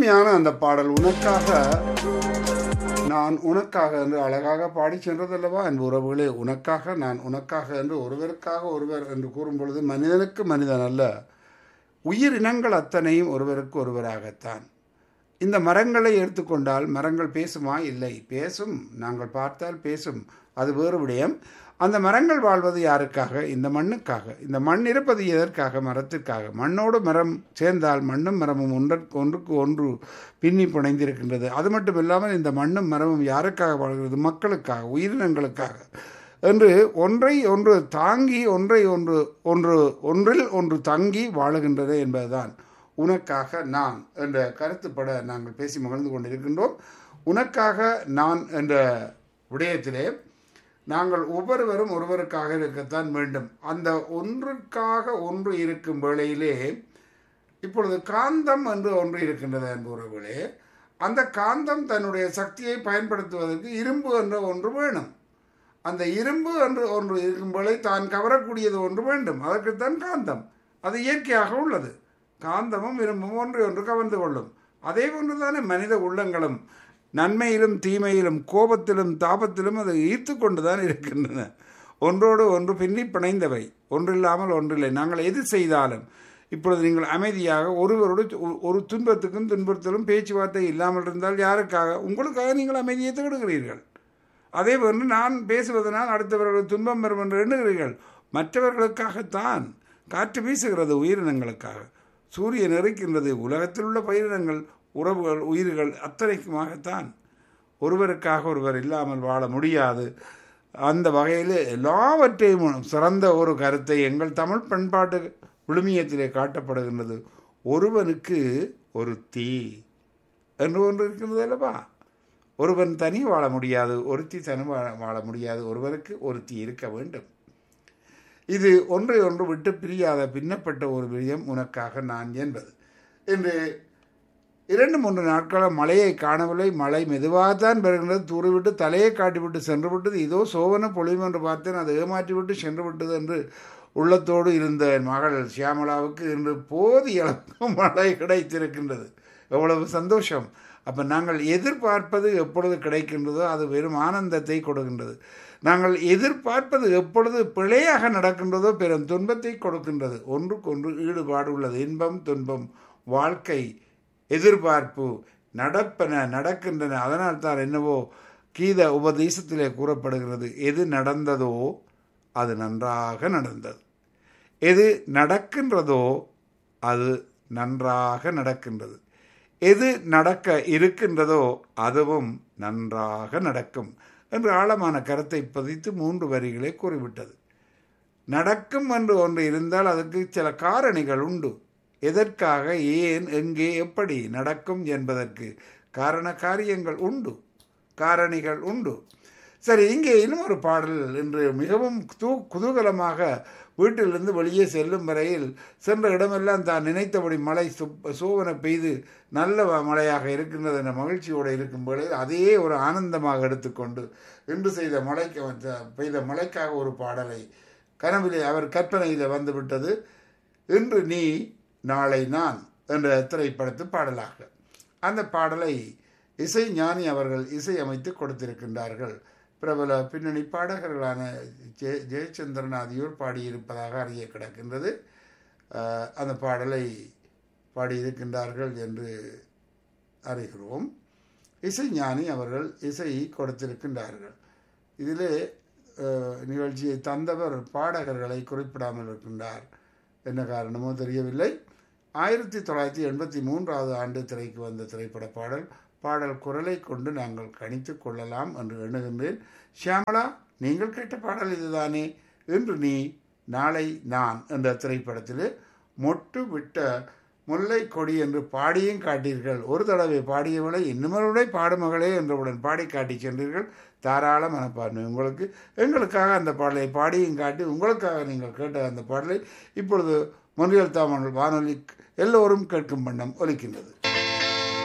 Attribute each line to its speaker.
Speaker 1: அருமையான அந்த பாடல் உனக்காக நான் உனக்காக என்று அழகாக பாடி சென்றதல்லவா அன்பு உறவுகளே உனக்காக நான் உனக்காக என்று ஒருவருக்காக ஒருவர் என்று கூறும் பொழுது மனிதனுக்கு மனிதன் அல்ல உயிரினங்கள் அத்தனையும் ஒருவருக்கு ஒருவராகத்தான் இந்த மரங்களை எடுத்துக்கொண்டால் மரங்கள் பேசுமா இல்லை பேசும் நாங்கள் பார்த்தால் பேசும் அது வேறு விடயம் அந்த மரங்கள் வாழ்வது யாருக்காக இந்த மண்ணுக்காக இந்த மண் இருப்பது எதற்காக மரத்திற்காக மண்ணோடு மரம் சேர்ந்தால் மண்ணும் மரமும் ஒன்றற்கு ஒன்றுக்கு ஒன்று பின்னி புனைந்திருக்கின்றது அது மட்டும் இல்லாமல் இந்த மண்ணும் மரமும் யாருக்காக வாழ்கிறது மக்களுக்காக உயிரினங்களுக்காக என்று ஒன்றை ஒன்று தாங்கி ஒன்றை ஒன்று ஒன்று ஒன்றில் ஒன்று தங்கி வாழுகின்றது என்பதுதான் உனக்காக நான் என்ற கருத்துப்பட நாங்கள் பேசி மகிழ்ந்து கொண்டிருக்கின்றோம் உனக்காக நான் என்ற விடயத்திலே நாங்கள் ஒவ்வொருவரும் ஒருவருக்காக இருக்கத்தான் வேண்டும் அந்த ஒன்றுக்காக ஒன்று இருக்கும் வேளையிலே இப்பொழுது காந்தம் என்று ஒன்று இருக்கின்றது என்பவர்களே அந்த காந்தம் தன்னுடைய சக்தியை பயன்படுத்துவதற்கு இரும்பு என்ற ஒன்று வேணும் அந்த இரும்பு என்று ஒன்று இருக்கும் வேளை தான் கவரக்கூடியது ஒன்று வேண்டும் அதற்குத்தான் காந்தம் அது இயற்கையாக உள்ளது காந்தமும் இரும்பும் ஒன்று ஒன்று கவர்ந்து கொள்ளும் அதே போன்றுதானே மனித உள்ளங்களும் நன்மையிலும் தீமையிலும் கோபத்திலும் தாபத்திலும் அது ஈர்த்து கொண்டுதான் இருக்கின்றன ஒன்றோடு ஒன்று பின்னி பிணைந்தவை ஒன்றில்லாமல் ஒன்றில்லை நாங்கள் எது செய்தாலும் இப்பொழுது நீங்கள் அமைதியாக ஒருவரோடு ஒரு துன்பத்துக்கும் துன்பத்திலும் பேச்சுவார்த்தை இல்லாமல் இருந்தால் யாருக்காக உங்களுக்காக நீங்கள் அமைதியை தேடுகிறீர்கள் அதே போன்று நான் பேசுவதனால் அடுத்தவர்கள் துன்பம் வரும் என்று எண்ணுகிறீர்கள் மற்றவர்களுக்காகத்தான் காற்று வீசுகிறது உயிரினங்களுக்காக சூரியன் இருக்கின்றது உலகத்தில் உள்ள பயிரினங்கள் உறவுகள் உயிர்கள் அத்தனைக்குமாகத்தான் ஒருவருக்காக ஒருவர் இல்லாமல் வாழ முடியாது அந்த வகையில் எல்லாவற்றையும் சிறந்த ஒரு கருத்தை எங்கள் தமிழ் பண்பாட்டு விழுமியத்திலே காட்டப்படுகின்றது ஒருவனுக்கு ஒரு தீ என்று ஒன்று இருக்கின்றது அல்லவா ஒருவன் தனி வாழ முடியாது ஒருத்தி தனி வாழ முடியாது ஒருவருக்கு ஒருத்தி இருக்க வேண்டும் இது ஒன்றை ஒன்று விட்டு பிரியாத பின்னப்பட்ட ஒரு விடயம் உனக்காக நான் என்பது என்று இரண்டு மூன்று நாட்களாக மழையை காணவில்லை மழை மெதுவாகத்தான் வருகின்றது தூறிவிட்டு தலையை காட்டிவிட்டு சென்று விட்டது இதோ சோவன பொழிவு என்று பார்த்தேன் அதை ஏமாற்றி விட்டு சென்று விட்டது என்று உள்ளத்தோடு இருந்த என் மகள் சியாமலாவுக்கு இன்று போதிய அளவுக்கு மழை கிடைத்திருக்கின்றது எவ்வளவு சந்தோஷம் அப்போ நாங்கள் எதிர்பார்ப்பது எப்பொழுது கிடைக்கின்றதோ அது வெறும் ஆனந்தத்தை கொடுக்கின்றது நாங்கள் எதிர்பார்ப்பது எப்பொழுது பிழையாக நடக்கின்றதோ பெரும் துன்பத்தை கொடுக்கின்றது ஒன்றுக்கொன்று ஈடுபாடு உள்ளது இன்பம் துன்பம் வாழ்க்கை எதிர்பார்ப்பு நடப்பன நடக்கின்றன அதனால் தான் என்னவோ கீத உபதேசத்திலே கூறப்படுகிறது எது நடந்ததோ அது நன்றாக நடந்தது எது நடக்கின்றதோ அது நன்றாக நடக்கின்றது எது நடக்க இருக்கின்றதோ அதுவும் நன்றாக நடக்கும் என்று ஆழமான கருத்தை பதித்து மூன்று வரிகளை கூறிவிட்டது நடக்கும் என்று ஒன்று இருந்தால் அதுக்கு சில காரணிகள் உண்டு எதற்காக ஏன் எங்கே எப்படி நடக்கும் என்பதற்கு காரண காரியங்கள் உண்டு காரணிகள் உண்டு சரி இங்கே இன்னும் ஒரு பாடல் என்று மிகவும் தூ குதூகலமாக வீட்டிலிருந்து வெளியே செல்லும் வரையில் சென்ற இடமெல்லாம் தான் நினைத்தபடி மழை சோவன பெய்து நல்ல மழையாக இருக்கின்றது என்ற மகிழ்ச்சியோடு இருக்கும் வேளையில் அதையே ஒரு ஆனந்தமாக எடுத்துக்கொண்டு இன்று செய்த மழைக்கு பெய்த மழைக்காக ஒரு பாடலை கனவிலே அவர் கற்பனையில் வந்துவிட்டது இன்று நீ நாளை நான் என்ற திரைப்படத்து பாடலாக அந்த பாடலை இசை ஞானி அவர்கள் இசை அமைத்து கொடுத்திருக்கின்றார்கள் பிரபல பின்னணி பாடகர்களான ஜெய ஜெயச்சந்திரன் ஆகியோர் பாடியிருப்பதாக அறிய கிடக்கின்றது அந்த பாடலை பாடியிருக்கின்றார்கள் என்று அறிகிறோம் இசை ஞானி அவர்கள் இசை கொடுத்திருக்கின்றார்கள் இதிலே நிகழ்ச்சியை தந்தவர் பாடகர்களை குறிப்பிடாமல் இருக்கின்றார் என்ன காரணமோ தெரியவில்லை ஆயிரத்தி தொள்ளாயிரத்தி எண்பத்தி மூன்றாவது ஆண்டு திரைக்கு வந்த திரைப்பட பாடல் பாடல் குரலை கொண்டு நாங்கள் கணித்து கொள்ளலாம் என்று எண்ணுகின்றேன் ஷியாமலா நீங்கள் கேட்ட பாடல் இதுதானே இன்று நீ நாளை நான் என்ற திரைப்படத்தில் மொட்டு விட்ட முல்லை கொடி என்று பாடியும் காட்டீர்கள் ஒரு தடவை பாடியவளை இன்னுமருடைய பாடுமகளே என்றவுடன் பாடி காட்டி சென்றீர்கள் தாராள மனப்பான்மை உங்களுக்கு எங்களுக்காக அந்த பாடலை பாடியும் காட்டி உங்களுக்காக நீங்கள் கேட்ட அந்த பாடலை இப்பொழுது மொழியல் தாமன் வானொலி எல்லோரும் கேட்கும் வண்ணம் ஒலிக்கின்றது